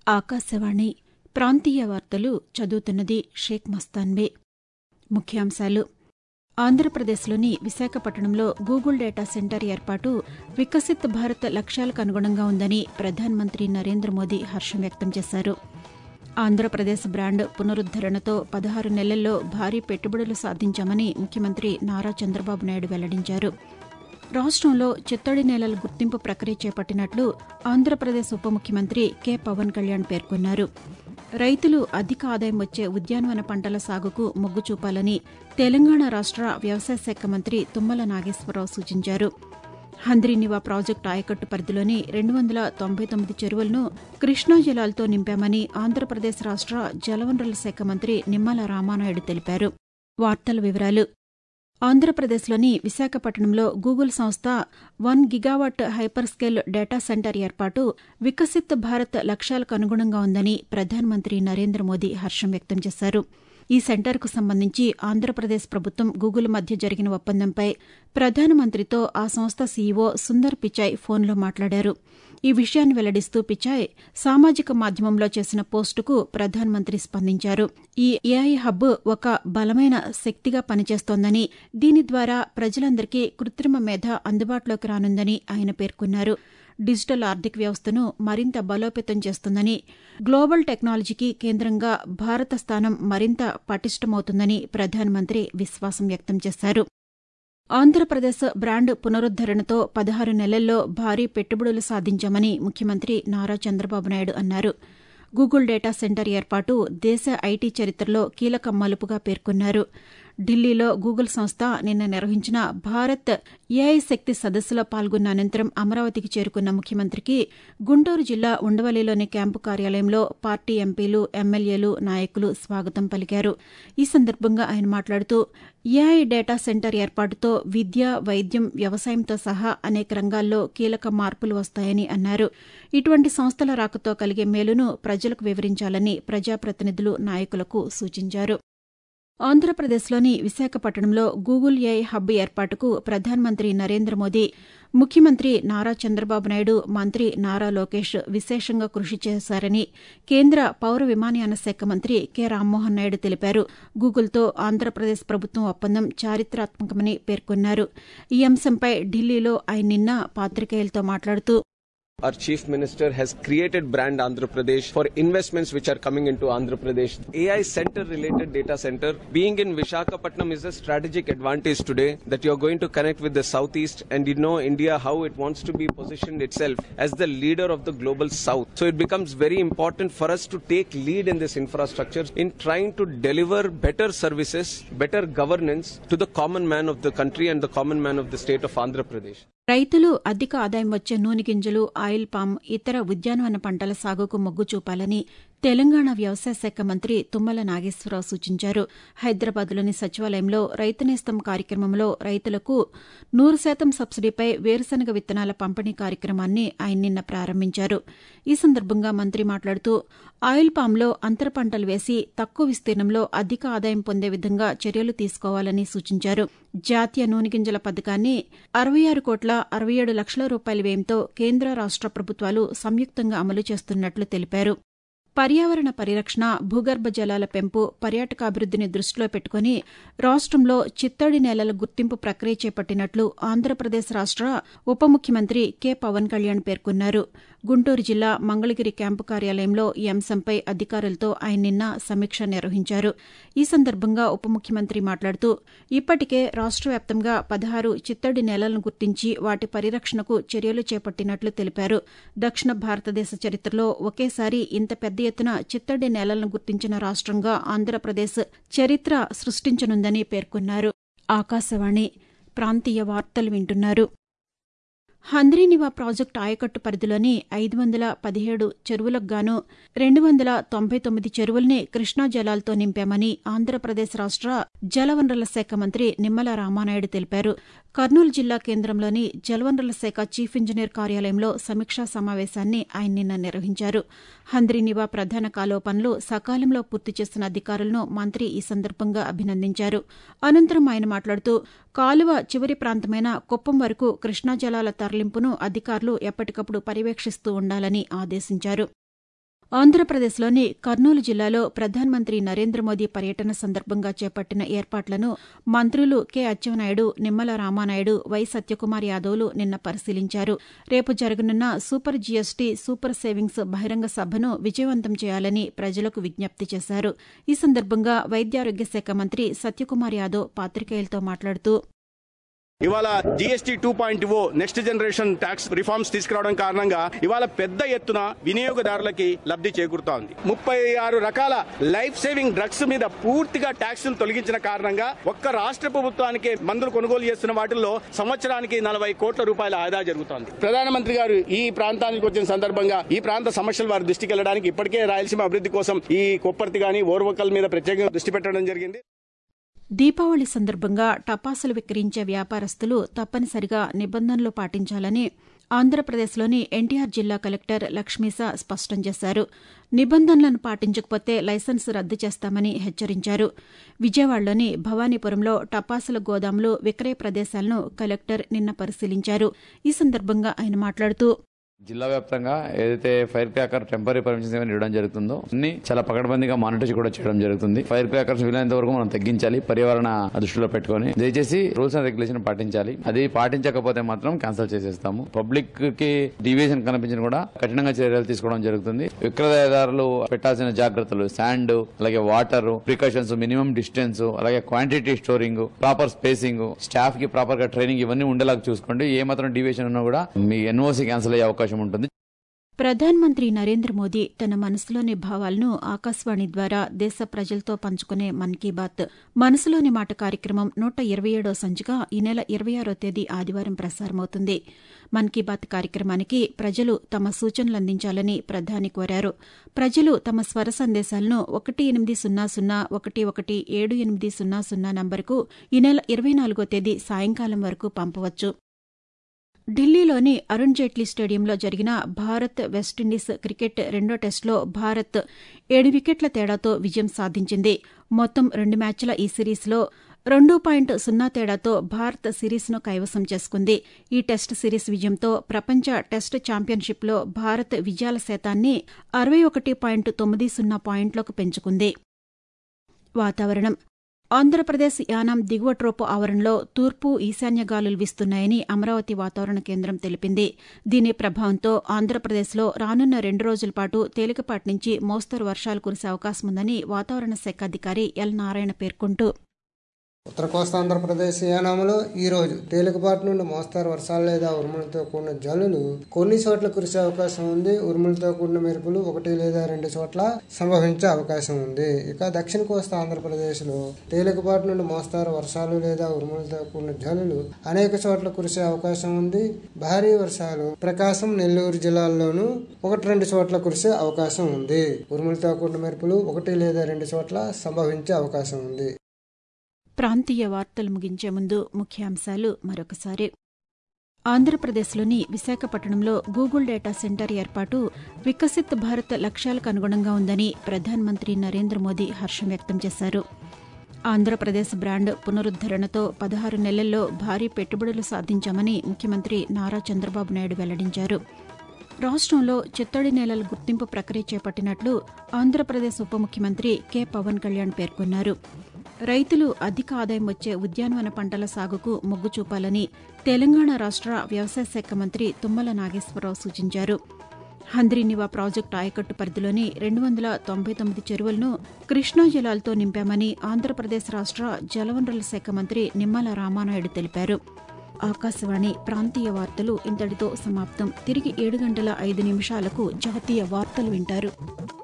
ఆకాశవాణి ప్రాంతీయ వార్తలు చదువుతున్నది షేక్ మస్తాన్బే ముఖ్యాంశాలు ఆంధ్రప్రదేశ్లోని విశాఖపట్నంలో గూగుల్ డేటా సెంటర్ ఏర్పాటు వికసిత్ భారత్ లక్ష్యాలకు అనుగుణంగా ఉందని ప్రధానమంత్రి నరేంద్ర మోదీ హర్షం వ్యక్తం చేశారు ఆంధ్రప్రదేశ్ బ్రాండ్ పునరుద్దరణతో పదహారు నెలల్లో భారీ పెట్టుబడులు సాధించామని ముఖ్యమంత్రి నారా చంద్రబాబు నాయుడు వెల్లడించారు రాష్టంలో చిత్తడి నేలల గుర్తింపు ప్రక్రియ చేపట్టినట్లు ఆంధ్రప్రదేశ్ ఉప ముఖ్యమంత్రి కె పవన్ కళ్యాణ్ పేర్కొన్నారు రైతులు అధిక ఆదాయం వచ్చే ఉద్యానవన పంటల సాగుకు మొగ్గు చూపాలని తెలంగాణ రాష్ట వ్యవసాయ శాఖ మంత్రి తుమ్మల నాగేశ్వరరావు సూచించారు హంద్రీనివా ప్రాజెక్టు ఆయకట్టు పరిధిలోని రెండు వందల తొంభై తొమ్మిది చెరువులను కృష్ణా జలాలతో నింపామని ఆంధ్రప్రదేశ్ రాష్ట జలవనరుల శాఖ మంత్రి నిమ్మల రామానాయుడు తెలిపారు వార్తల వివరాలు ఆంధ్రప్రదేశ్లోని విశాఖపట్నంలో గూగుల్ సంస్థ one gigawatt hyperscale data centre ఏర్పాటు వికసిత్ భారత్ లక్ష్యాలకు అనుగుణంగా ఉందని ప్రధానమంత్రి నరేంద్ర మోదీ హర్షం వ్యక్తం చేశారు ఈ సెంటర్కు సంబంధించి ఆంధ్రప్రదేశ్ ప్రభుత్వం గూగుల్ మధ్య జరిగిన ఒప్పందంపై ప్రధానమంత్రితో ఆ సంస్థ సీఈఓ సుందర్ పిచాయ్ ఫోన్లో మాట్లాడారు ఈ విషయాన్ని వెల్లడిస్తూ పిచాయ్ సామాజిక మాధ్యమంలో చేసిన పోస్టుకు ప్రధానమంత్రి స్పందించారు ఈ ఏఐ హబ్ ఒక బలమైన శక్తిగా పనిచేస్తోందని దీని ద్వారా ప్రజలందరికీ కృత్రిమ మేధ అందుబాటులోకి రానుందని ఆయన పేర్కొన్నారు డిజిటల్ ఆర్థిక వ్యవస్థను మరింత బలోపేతం చేస్తుందని గ్లోబల్ టెక్నాలజీకి కేంద్రంగా భారత స్థానం మరింత పటిష్టమవుతుందని ప్రధానమంత్రి విశ్వాసం వ్యక్తం చేశారు ఆంధ్రప్రదేశ్ బ్రాండ్ పునరుద్దరణతో పదహారు నెలల్లో భారీ పెట్టుబడులు సాధించామని ముఖ్యమంత్రి నారా చంద్రబాబు నాయుడు అన్నారు గూగుల్ డేటా సెంటర్ ఏర్పాటు దేశ ఐటీ చరిత్రలో కీలక మలుపుగా పేర్కొన్నారు ఢిల్లీలో గూగుల్ సంస్థ నిన్న నిర్వహించిన భారత్ ఏఐ శక్తి సదస్సులో పాల్గొన్న అనంతరం అమరావతికి చేరుకున్న ముఖ్యమంత్రికి గుంటూరు జిల్లా ఉండవల్లిలోని క్యాంపు కార్యాలయంలో పార్టీ ఎంపీలు ఎమ్మెల్యేలు నాయకులు స్వాగతం పలికారు ఈ సందర్భంగా ఆయన మాట్లాడుతూ ఏఐ డేటా సెంటర్ ఏర్పాటుతో విద్య వైద్యం వ్యవసాయంతో సహా అనేక రంగాల్లో కీలక మార్పులు వస్తాయని అన్నారు ఇటువంటి సంస్థల రాకతో కలిగే మేలును ప్రజలకు వివరించాలని ప్రజాప్రతినిధులు నాయకులకు సూచించారు ఆంధ్రప్రదేశ్లోని విశాఖపట్నంలో గూగుల్ ఏఐ హబ్ ఏర్పాటుకు ప్రధానమంత్రి నరేంద్ర మోదీ ముఖ్యమంత్రి నారా చంద్రబాబు నాయుడు మంత్రి నారా లోకేష్ విశేషంగా కృషి చేశారని కేంద్ర పౌర విమానయాన శాఖ మంత్రి కె రామ్మోహన్ నాయుడు తెలిపారు గూగుల్తో ఆంధ్రప్రదేశ్ ప్రభుత్వం ఒప్పందం చారిత్రాత్మకమని పేర్కొన్నారు ఈ అంశంపై ఢిల్లీలో ఆయన నిన్న పాతికేయులతో మాట్లాడుతూ Our Chief Minister has created brand Andhra Pradesh for investments which are coming into Andhra Pradesh. AI center related data center being in Vishakhapatnam is a strategic advantage today that you're going to connect with the southeast and you know India how it wants to be positioned itself as the leader of the global south. So it becomes very important for us to take lead in this infrastructure in trying to deliver better services, better governance to the common man of the country and the common man of the state of Andhra Pradesh. రైతులు అధిక ఆదాయం వచ్చే నూనె గింజలు oil palm ఇతర ఉద్యానవన పంటల సాగుకు మొగ్గు చూపాలని తెలంగాణ వ్యవసాయ శాఖ మంత్రి తుమ్మల నాగేశ్వరరావు సూచించారు హైదరాబాద్లోని సచివాలయంలో రైతునేస్తం కార్యక్రమంలో రైతులకు నూరు శాతం సబ్సిడీపై వేరుశనగ విత్తనాల పంపిణీ కార్యక్రమాన్ని ఆయన నిన్న ప్రారంభించారు ఈ సందర్భంగా మంత్రి మాట్లాడుతూ ఆయిల్ పామ్లో అంతర పంటలు వేసి తక్కువ విస్తీర్ణంలో అధిక ఆదాయం పొందే విధంగా చర్యలు తీసుకోవాలని సూచించారు జాతీయ నూనె గింజల పథకాన్ని అరవై ఆరు కోట్ల అరవై ఏడు లక్షల రూపాయల వ్యయంతో కేంద్ర రాష్ట ప్రభుత్వాలు సంయుక్తంగా అమలు చేస్తున్నట్లు తెలిపారు పర్యావరణ పరిరక్షణ భూగర్భ జలాల పెంపు పర్యాటకాభివృద్దిని దృష్టిలో పెట్టుకుని రాష్టంలో చిత్తడి నేలల గుర్తింపు ప్రక్రియ చేపట్టినట్లు ఆంధ్రప్రదేశ్ రాష్ట ఉప ముఖ్యమంత్రి కె పవన్ కళ్యాణ్ పేర్కొన్నారు గుంటూరు జిల్లా మంగళగిరి క్యాంపు కార్యాలయంలో ఈ అంశంపై అధికారులతో ఆయన నిన్న సమీక్ష నిర్వహించారు ఈ సందర్భంగా ఉప ముఖ్యమంత్రి మాట్లాడుతూ ఇప్పటికే రాష్ట వ్యాప్తంగా పదహారు చిత్తడి నేలలను గుర్తించి వాటి పరిరక్షణకు చర్యలు చేపట్టినట్లు తెలిపారు దక్షిణ భారతదేశ చరిత్రలో ఒకేసారి ఇంత పెద్ద ఎత్తున చిత్తడి నేలలను గుర్తించిన రాష్ట్రంగా ఆంధ్రప్రదేశ్ చరిత్ర సృష్టించనుందని పేర్కొన్నారు ఆకాశవాణి ప్రాంతీయ వార్తలు వింటున్నారు హంద్రీనివా ప్రాజెక్టు ఆయకట్టు పరిధిలోని ఐదు వందల పదిహేడు చెరువులకు గాను రెండు వందల తొంభై తొమ్మిది చెరువుల్ని కృష్ణా జలాలతో నింపామని ఆంధ్రప్రదేశ్ రాష్ట జలవనరుల శాఖ మంత్రి నిమ్మల రామానాయుడు తెలిపారు కర్నూలు జిల్లా కేంద్రంలోని జలవనరుల శాఖ చీఫ్ ఇంజనీర్ కార్యాలయంలో సమీక్షా సమావేశాన్ని ఆయన నిన్న నిర్వహించారు హంద్రీనివా ప్రధాన కాలువ పనులు సకాలంలో పూర్తి చేసిన అధికారులను మంత్రి ఈ సందర్భంగా అభినందించారు అనంతరం ఆయన మాట్లాడుతూ కాలువ చివరి ప్రాంతమైన కుప్పం వరకు కృష్ణా జలాల తరలింపును అధికారులు ఎప్పటికప్పుడు పర్యవేక్షిస్తూ ఉండాలని ఆదేశించారు ఆంధ్రప్రదేశ్లోని కర్నూలు జిల్లాలో ప్రధానమంత్రి నరేంద్ర మోదీ పర్యటన సందర్భంగా చేపట్టిన ఏర్పాట్లను మంత్రులు కె అచ్చెన్నాయుడు నిమ్మల రామానాయుడు వై సత్యకుమార్ యాదవ్లు నిన్న పరిశీలించారు రేపు జరగనున్న సూపర్ జీఎస్టీ సూపర్ సేవింగ్స్ బహిరంగ సభను విజయవంతం చేయాలని ప్రజలకు విజ్ఞప్తి చేశారు ఈ సందర్భంగా వైద్యారోగ్య శాఖ మంత్రి సత్యకుమార్ యాదవ్ పాతికేయులతో మాట్లాడుతూ ఇవాళ GST two point O next generation tax reforms తీసుకురావడం కారణంగా ఇవాళ పెద్ద ఎత్తున వినియోగదారులకి లబ్ధి చేకూరుతోంది ముప్పై ఆరు రకాల లైఫ్ సేవింగ్ డ్రగ్స్ మీద పూర్తిగా ట్యాక్స్ తొలగించిన కారణంగా ఒక్క రాష్ట్ర ప్రభుత్వానికి మందులు కొనుగోలు చేస్తున్న వాటిల్లో సంవత్సరానికి నలభై కోట్ల రూపాయల ఆదా జరుగుతోంది ప్రధానమంత్రి గారు ఈ ప్రాంతానికి వచ్చిన సందర్భంగా ఈ ప్రాంత సమస్యలు వారి దృష్టికి వెళ్ళడానికి ఇప్పటికే రాయలసీమ అభివృద్ధి కోసం ఈ కొప్పర్తి గాని ఓర్వకల్ మీద ప్రత్యేకంగా దృష్టి పెట్టడం జరిగింది దీపావళి సందర్భంగా టపాసులు విక్రయించే వ్యాపారస్తులు తప్పనిసరిగా నిబంధనలు పాటించాలని ఆంధ్రప్రదేశ్లోని ఎన్టీఆర్ జిల్లా కలెక్టర్ లక్ష్మీసా స్పష్టం చేశారు నిబంధనలను పాటించకపోతే లైసెన్స్ రద్దు చేస్తామని హెచ్చరించారు విజయవాడలోని భవానీపురంలో టపాసుల గోదాములు విక్రయ ప్రదేశాలను కలెక్టర్ నిన్న పరిశీలించారు ఈ సందర్భంగా ఆయన మాట్లాడుతూ జిల్లా వ్యాప్తంగా ఏదైతే ఫైర్ క్రాకర్ టెంపరీ పర్మిషన్స్ ఏమైనా ఇవ్వడం జరుగుతుందో అన్ని చాలా పకడ్బందీగా మానిటర్ కూడా చేయడం జరుగుతుంది ఫైర్ క్రాకర్స్ వీలైనంత వరకు మనం తగ్గించాలి పర్యావరణ దృష్టిలో పెట్టుకొని దయచేసి రూల్స్ అండ్ రెగ్యులేషన్ పాటించాలి అది పాటించకపోతే మాత్రం క్యాన్సిల్ చేసేస్తాము పబ్లిక్ కి డివిజన్ కనిపించిన కూడా కఠినంగా చర్యలు తీసుకోవడం జరుగుతుంది విక్రయదారులు పెట్టాల్సిన జాగ్రత్తలు శాండ్ అలాగే వాటర్ ప్రికాషన్స్ మినిమం డిస్టెన్స్ అలాగే quantity storing proper spacing staff కి ప్రాపర్ గా ట్రైనింగ్ ఇవన్నీ ఉండేలాగా చూసుకోండి ఏ మాత్రం డివిజన్ ఉన్నా కూడా మీ ఎన్ఓసి క్యాన్సిల్ అయ్యే అవకాశం ఉంటుంది ప్రధానమంత్రి నరేంద్ర మోదీ తన మనసులోని భావాలను ఆకాశవాణి ద్వారా దేశ ప్రజలతో పంచుకునే మన్ కీ బాత్ మనసులోని మాట కార్యక్రమం నూట ఇరవై ఏడో సంచిక ఈ నెల ఇరవై ఆరో తేదీ ఆదివారం ప్రసారమవుతుంది మన్ కీ బాత్ కార్యక్రమానికి ప్రజలు తమ సూచనలు అందించాలని ప్రధాని కోరారు ప్రజలు తమ స్వర సందేశాలను ఒకటి ఎనిమిది సున్నా సున్నా ఒకటి ఒకటి ఏడు ఎనిమిది సున్నా సున్నా నంబరుకు ఈ నెల ఇరవై నాలుగో తేదీ సాయంకాలం వరకు పంపవచ్చు ఢిల్లీలోని అరుణ్ జైట్లీ స్టేడియంలో జరిగిన భారత్ వెస్టిండీస్ క్రికెట్ రెండో టెస్టులో భారత్ ఏడు వికెట్ల తేడాతో విజయం సాధించింది మొత్తం రెండు మ్యాచ్ల ఈ సిరీస్లో రెండు పాయింట్ సున్నా తేడాతో భారత్ సిరీస్ను కైవసం చేసుకుంది ఈ టెస్ట్ సిరీస్ విజయంతో ప్రపంచ టెస్ట్ ఛాంపియన్షిప్లో భారత్ విజయాల శాతాన్ని అరవై ఒకటి పాయింట్ తొమ్మిది సున్నా పాయింట్లకు పెంచుకుంది వాతావరణం ఆంధ్రప్రదేశ్ యానాం దిగువ ట్రోపు ఆవరణలో తూర్పు ఈశాన్య గాలులు వీస్తున్నాయని అమరావతి వాతావరణ కేంద్రం తెలిపింది దీని ప్రభావంతో ఆంధ్రప్రదేశ్లో రానున్న రెండు రోజుల పాటు తేలికపాటి నుంచి మోస్తరు వర్షాలు కురిసే అవకాశం ఉందని వాతావరణ శాఖ అధికారి ఎల్ నారాయణ పేర్కొంటూ ఉత్తర కోస్తా ఆంధ్రప్రదేశ్ యానాములో ఈ రోజు తేలికపాటి నుండి మోస్తారు వర్షాలు లేదా ఉరుములతో కూడిన జల్లులు కొన్ని చోట్ల కురిసే అవకాశం ఉంది ఉరుములతో కూడిన మెరుపులు ఒకటి లేదా రెండు చోట్ల సంభవించే అవకాశం ఉంది ఇక దక్షిణ కోస్తా ఆంధ్రప్రదేశ్ లో తేలికపాటి నుండి మోస్తారు వర్షాలు లేదా ఉరుములతో కూడిన జల్లులు అనేక చోట్ల కురిసే అవకాశం ఉంది భారీ వర్షాలు ప్రకాశం నెల్లూరు జిల్లాల్లోనూ ఒకటి రెండు చోట్ల కురిసే అవకాశం ఉంది ఉరుములతో కూడిన మెరుపులు ఒకటి లేదా రెండు చోట్ల సంభవించే అవకాశం ఉంది ప్రాంతీయ వార్తలు ముగించే ముందు ముఖ్యాంశాలు మరొకసారి ఆంధ్రప్రదేశ్లోని విశాఖపట్నంలో గూగుల్ డేటా సెంటర్ ఏర్పాటు వికసిత్ భారత్ లక్ష్యాలకు అనుగుణంగా ఉందని ప్రధానమంత్రి నరేంద్ర మోదీ హర్షం వ్యక్తం చేశారు ఆంధ్రప్రదేశ్ బ్రాండ్ పునరుద్దరణతో పదహారు నెలల్లో భారీ పెట్టుబడులు సాధించామని ముఖ్యమంత్రి నారా చంద్రబాబు నాయుడు వెల్లడించారు రాష్ట్రంలో చిత్తడి నేలల గుర్తింపు ప్రక్రియ చేపట్టినట్లు ఆంధ్రప్రదేశ్ ఉప ముఖ్యమంత్రి కె పవన్ కళ్యాణ్ పేర్కొన్నారు రైతులు అధిక ఆదాయం వచ్చే ఉద్యానవన పంటల సాగుకు మొగ్గు చూపాలని తెలంగాణ రాష్ట్ర వ్యవసాయ శాఖ మంత్రి తుమ్మల నాగేశ్వరరావు సూచించారు హంద్రీనివా ప్రాజెక్టు ఆయకట్టు పరిధిలోని రెండు వందల తొంభై తొమ్మిది చెరువులను కృష్ణా జలాలతో నింపామని ఆంధ్రప్రదేశ్ రాష్ట్ర జలవనరుల శాఖ మంత్రి నిమ్మల రామానాయుడు తెలిపారు ఆకాశవాణి ప్రాంతీయ వార్తలు ఇంతటితో సమాప్తం తిరిగి ఏడు గంటల ఐదు నిమిషాలకు జాతీయ వార్తలు వింటారు